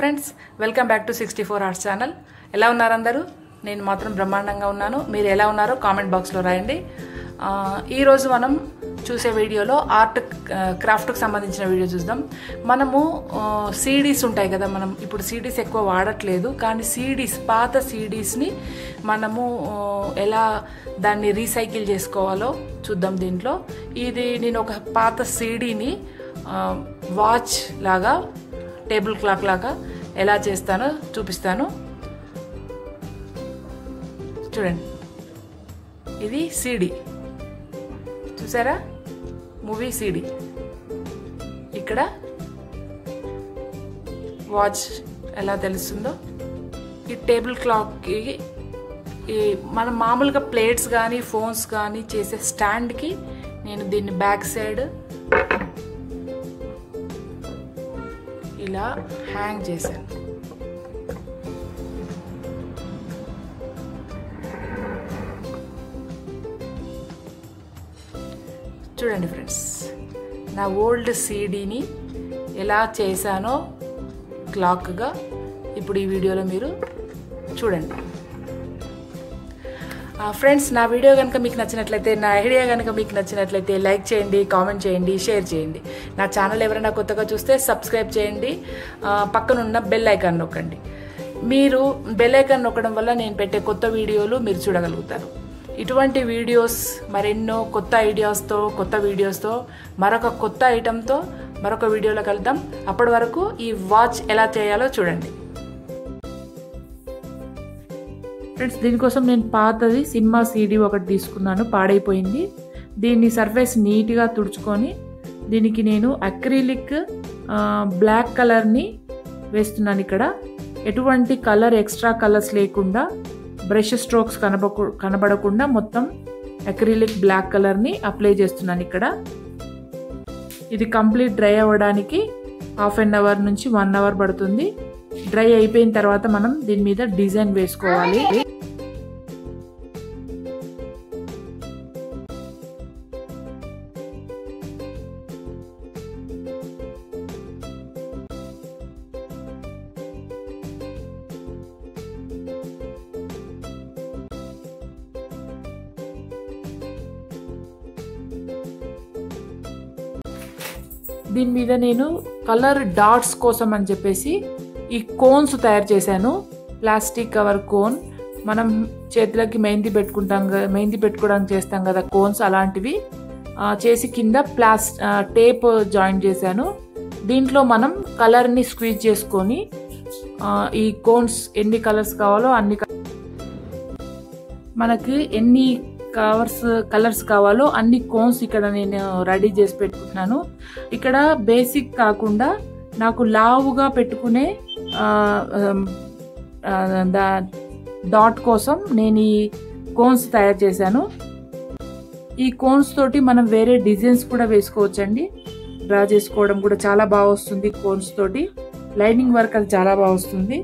friends welcome back to sixty four arts channel ఎలా ఉన్నారు అందరూ నేను మాత్రం బ్రహ్మాండంగా ఉన్నాను మీరు ఎలా ఉన్నారో కామెంట్ బాక్స్లో రాయండి ఆ, ఈరోజు మనం చూసే వీడియోలో ఆర్ట్ క్రాఫ్ట్కి సంబంధించిన వీడియో చూద్దాం మనము సీడీస్ ఉంటాయి కదా మనం ఇప్పుడు సీడీస్ ఎక్కువ వాడట్లేదు కానీ సీడీస్ పాత సీడీస్ని మనము ఆ, ఎలా దాన్ని రీసైకిల్ చేసుకోవాలో చూద్దాం దీంట్లో ఇది నేను ఒక పాత సీడీని వాచ్ లాగా టేబుల్ క్లాక్ లాగా ఎలా చేస్తానో చూపిస్తాను చూడండి ఇది సీడీ చూసారా మూవీ సీడీ ఇక్కడ వాచ్ ఎలా తెలుస్తుందో ఈ టేబుల్ క్లాక్కి ఈ మనం మామూలుగా ప్లేట్స్ కానీ ఫోన్స్ కానీ చేసే స్టాండ్కి నేను దీన్ని బ్యాక్ సైడ్ ఇలా హ్యాంగ్ చేశాను చూడండి ఫ్రెండ్స్ నా ఓల్డ్ సీడీని ఎలా చేశానో క్లాక్గా ఇప్పుడు ఈ వీడియోలో మీరు చూడండి ఫ్రెండ్స్ నా వీడియో కనుక మీకు నచ్చినట్లయితే నా ఐడియా కనుక మీకు నచ్చినట్లయితే లైక్ చేయండి కామెంట్ చేయండి షేర్ చేయండి నా ఛానల్ ఎవరైనా కొత్తగా చూస్తే సబ్స్క్రైబ్ చేయండి ఆ, పక్కనున్న బెల్ ఐకాన్ నొక్కండి మీరు బెల్ ఐకాన్ నొక్కడం వల్ల నేను పెట్టే కొత్త వీడియోలు మీరు చూడగలుగుతారు ఇటువంటి వీడియోస్ మరెన్నో కొత్త ఐడియాస్తో కొత్త వీడియోస్తో మరొక కొత్త ఐటెంతో మరొక వీడియోలో కలుద్దాం అప్పటి వరకు ఈ వాచ్ ఎలా చేయాలో చూడండి ఫ్రెండ్స్ దీనికోసం నేను పాతది సినిమా సీడీ ఒకటి తీసుకున్నాను పాడైపోయింది దీన్ని సర్ఫేస్ నీట్గా తుడుచుకొని దీనికి నేను అక్రిలిక్ బ్లాక్ కలర్ని వేస్తున్నాను ఇక్కడ ఎటువంటి కలర్ ఎక్స్ట్రా కలర్స్ లేకుండా బ్రష్ స్ట్రోక్స్ కనబకు కనబడకుండా మొత్తం అక్రిలిక్ బ్లాక్ కలర్ని అప్లై చేస్తున్నాను ఇక్కడ ఇది కంప్లీట్ డ్రై అవ్వడానికి హాఫ్ అన్ అవర్ నుంచి వన్ అవర్ పడుతుంది డ్రై అయిపోయిన తర్వాత మనం దీని మీద డిజైన్ వేసుకోవాలి దీని మీద నేను కలర్ డాట్స్ కోసం అని చెప్పేసి ఈ కోన్స్ తయారు చేశాను ప్లాస్టిక్ కవర్ కోన్ మనం చేతులకి మెహందీ పెట్టుకుంటాం కదా మెహందీ పెట్టుకోవడానికి చేస్తాం కదా కోన్స్ అలాంటివి ఆ, చేసి కింద ప్లాస్ ఆ, టేప్ జాయిన్ చేశాను దీంట్లో మనం కలర్ని స్క్వీజ్ చేసుకొని ఆ, ఈ కోన్స్ ఎన్ని కలర్స్ కావాలో అన్ని క- మనకి ఎన్ని కవర్స్ కలర్స్ కావాలో అన్ని కోన్స్ ఇక్కడ నేను రెడీ చేసి పెట్టుకుంటున్నాను ఇక్కడ బేసిక్ కాకుండా నాకు లావుగా పెట్టుకునే ఆ, ఆ, దా- డాట్ కోసం నేను ఈ కోన్స్ తయారు చేశాను ఈ కోన్స్ తోటి మనం వేరే డిజైన్స్ కూడా వేసుకోవచ్చండి డ్రా చేసుకోవడం కూడా చాలా బాగా వస్తుంది కోన్స్ తోటి లైనింగ్ వర్క్ అది చాలా బాగా వస్తుంది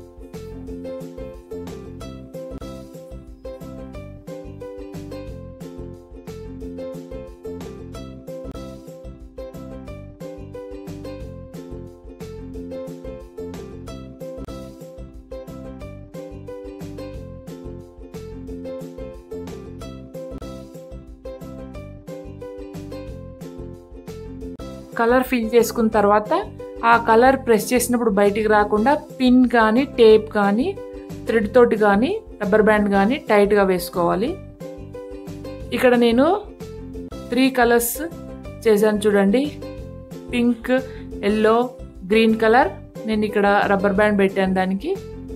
కలర్ ఫిల్ చేసుకున్న తర్వాత ఆ కలర్ ప్రెస్ చేసినప్పుడు బయటికి రాకుండా పిన్ కానీ టేప్ కానీ థ్రెడ్ తోటి కానీ రబ్బర్ బ్యాండ్ కానీ టైట్గా వేసుకోవాలి ఇక్కడ నేను త్రీ కలర్స్ చేశాను చూడండి పింక్ ఎల్లో గ్రీన్ కలర్ నేను ఇక్కడ రబ్బర్ బ్యాండ్ పెట్టాను దానికి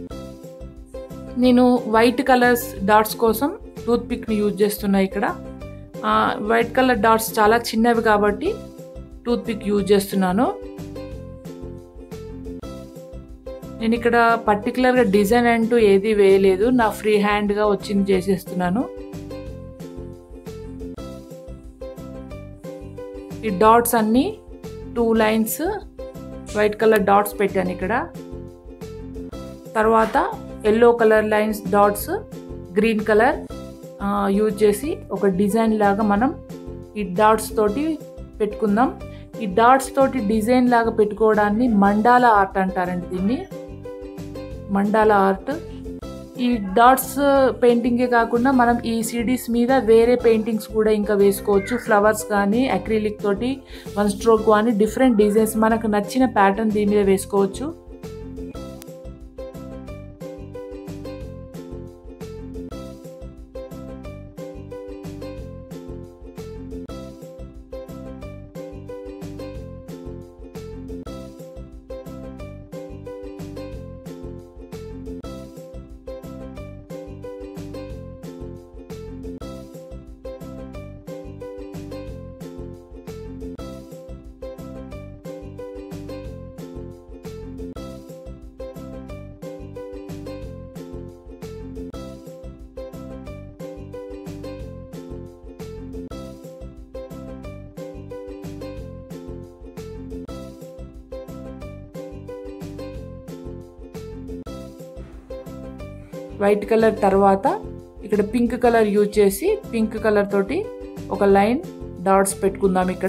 నేను వైట్ కలర్స్ డాట్స్ కోసం టూత్ పిక్ని యూజ్ చేస్తున్నా ఇక్కడ ఆ, వైట్ కలర్ డాట్స్ చాలా చిన్నవి కాబట్టి టూత్ పిక్ యూజ్ చేస్తున్నాను నేను ఇక్కడ పర్టికులర్గా డిజైన్ అంటూ ఏది వేయలేదు నా ఫ్రీ హ్యాండ్గా వచ్చింది చేసేస్తున్నాను ఈ డాట్స్ అన్నీ two lines white colour dots పెట్టాను ఇక్కడ తర్వాత yellow colour lines dots green colour use చేసి ఒక డిజైన్ లాగా మనం ఈ డాట్స్ తోటి పెట్టుకుందాం ఈ డాట్స్ తోటి డిజైన్ లాగా పెట్టుకోవడాన్ని మండాల ఆర్ట్ అంటారండి దీన్ని మండాల ఆర్ట్ ఈ డాట్స్ పెయింటింగే కాకుండా మనం ఈ సిడీస్ మీద వేరే పెయింటింగ్స్ కూడా ఇంకా వేసుకోవచ్చు ఫ్లవర్స్ కానీ అక్రిలిక్ తోటి వన్ స్ట్రోక్ కానీ డిఫరెంట్ డిజైన్స్ మనకు నచ్చిన ప్యాటర్న్ దీని మీద వేసుకోవచ్చు వైట్ కలర్ తర్వాత ఇక్కడ పింక్ కలర్ యూజ్ చేసి పింక్ కలర్ తోటి ఒక లైన్ డాట్స్ పెట్టుకుందాం ఇక్కడ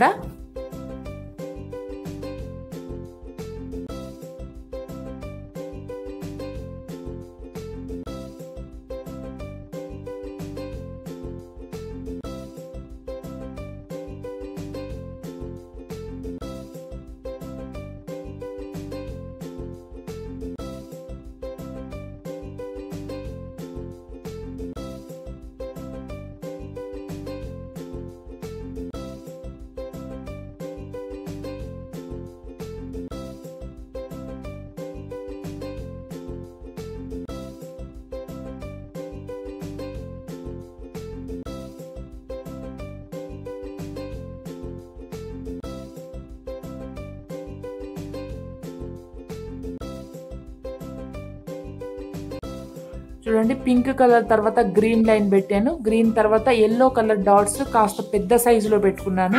చూడండి పింక్ కలర్ తర్వాత గ్రీన్ లైన్ పెట్టాను గ్రీన్ తర్వాత ఎల్లో కలర్ డాట్స్ కాస్త పెద్ద సైజులో పెట్టుకున్నాను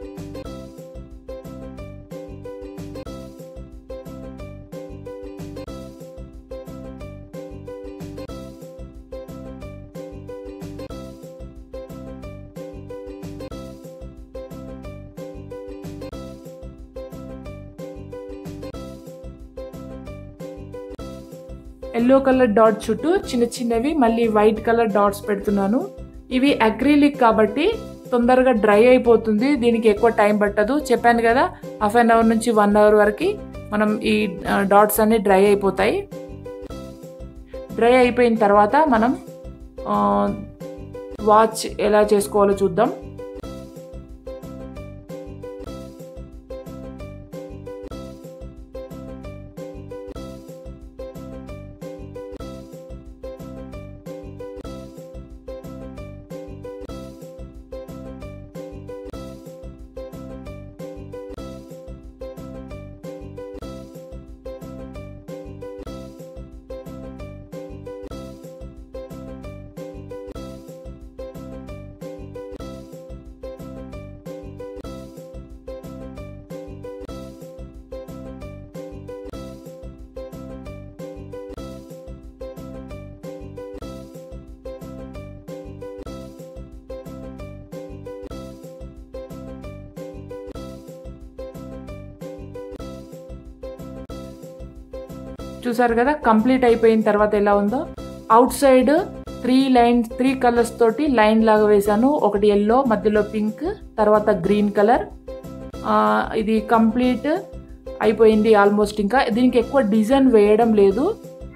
ఎల్లో కలర్ డాట్ చుట్టూ చిన్న చిన్నవి మళ్ళీ వైట్ కలర్ డాట్స్ పెడుతున్నాను ఇవి అక్రిలిక్ కాబట్టి తొందరగా డ్రై అయిపోతుంది దీనికి ఎక్కువ టైం పట్టదు చెప్పాను కదా హాఫ్ అన్ అవర్ నుంచి వన్ అవర్ వరకు మనం ఈ డాట్స్ అన్ని డ్రై అయిపోతాయి డ్రై అయిపోయిన తర్వాత మనం వాచ్ ఎలా చేసుకోవాలో చూద్దాం చూసారు కదా కంప్లీట్ అయిపోయిన తర్వాత ఎలా ఉందో outside three lines three colours తోటి లైన్ లాగా వేశాను ఒకటి ఎల్లో మధ్యలో పింక్ తర్వాత గ్రీన్ కలర్ ఇది కంప్లీట్ అయిపోయింది ఆల్మోస్ట్ ఇంకా దీనికి ఎక్కువ డిజైన్ వేయడం లేదు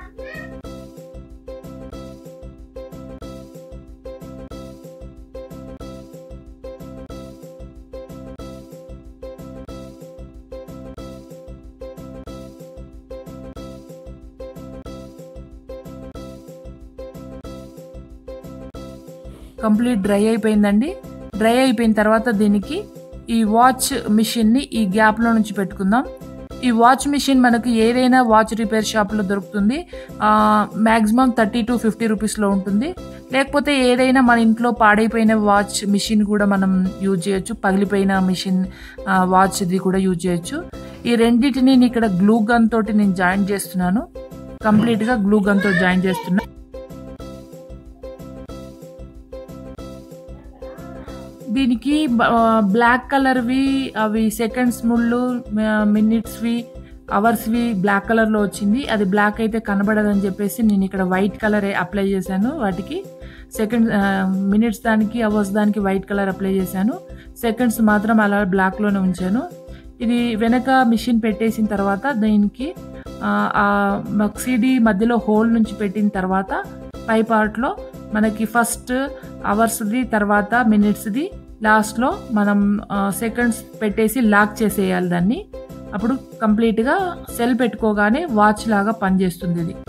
కంప్లీట్ డ్రై అయిపోయిందండి డ్రై అయిపోయిన తర్వాత దీనికి ఈ వాచ్ మిషన్ని ఈ గ్యాప్లో నుంచి పెట్టుకుందాం ఈ వాచ్ మిషన్ మనకు ఏదైనా వాచ్ రిపేర్ షాప్లో దొరుకుతుంది మ్యాక్సిమం థర్టీ టు ఫిఫ్టీ రూపీస్లో ఉంటుంది లేకపోతే ఏదైనా మన ఇంట్లో పాడైపోయిన వాచ్ మిషన్ కూడా మనం యూజ్ చేయొచ్చు పగిలిపోయిన మిషన్ వాచ్ది కూడా యూజ్ చేయొచ్చు ఈ రెండింటిని నేను ఇక్కడ గ్లూ గన్ తోటి నేను జాయిన్ చేస్తున్నాను కంప్లీట్గా గ్లూ గన్ తోటి జాయిన్ దీనికి బ్లాక్ కలర్వి అవి సెకండ్స్ ముళ్ళు మినిట్స్వి అవర్స్వి బ్లాక్ కలర్లో వచ్చింది అది బ్లాక్ అయితే కనబడదని చెప్పేసి నేను ఇక్కడ వైట్ కలర్ అప్లై చేశాను వాటికి సెకండ్ మినిట్స్ దానికి అవర్స్ దానికి వైట్ కలర్ అప్లై చేశాను సెకండ్స్ మాత్రం అలా బ్లాక్లోనే ఉంచాను ఇది వెనక మిషన్ పెట్టేసిన తర్వాత దీనికి సిడి మధ్యలో హోల్ నుంచి పెట్టిన తర్వాత పై పార్ట్లో మనకి ఫస్ట్ అవర్స్ది తర్వాత మినిట్స్ది లాస్ట్లో మనం సెకండ్స్ పెట్టేసి లాక్ చేసేయాలి దాన్ని అప్పుడు కంప్లీట్గా సెల్ పెట్టుకోగానే వాచ్ లాగా పనిచేస్తుంది ఇది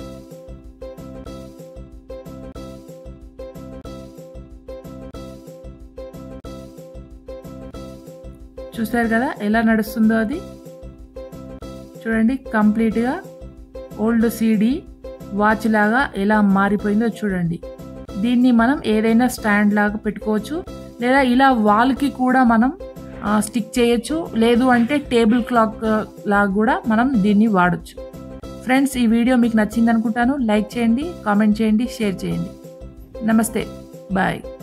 చూసారు కదా ఎలా నడుస్తుందో అది చూడండి కంప్లీట్గా ఓల్డ్ సీడీ వాచ్ లాగా ఎలా మారిపోయిందో చూడండి దీన్ని మనం ఏదైనా స్టాండ్ లాగా పెట్టుకోవచ్చు లేదా ఇలా వాల్కి కూడా మనం స్టిక్ చేయొచ్చు లేదు అంటే టేబుల్ క్లాక్ లాగా కూడా మనం దీన్ని వాడచ్చు ఫ్రెండ్స్ ఈ వీడియో మీకు నచ్చింది అనుకుంటాను లైక్ చేయండి కామెంట్ చేయండి షేర్ చేయండి నమస్తే బాయ్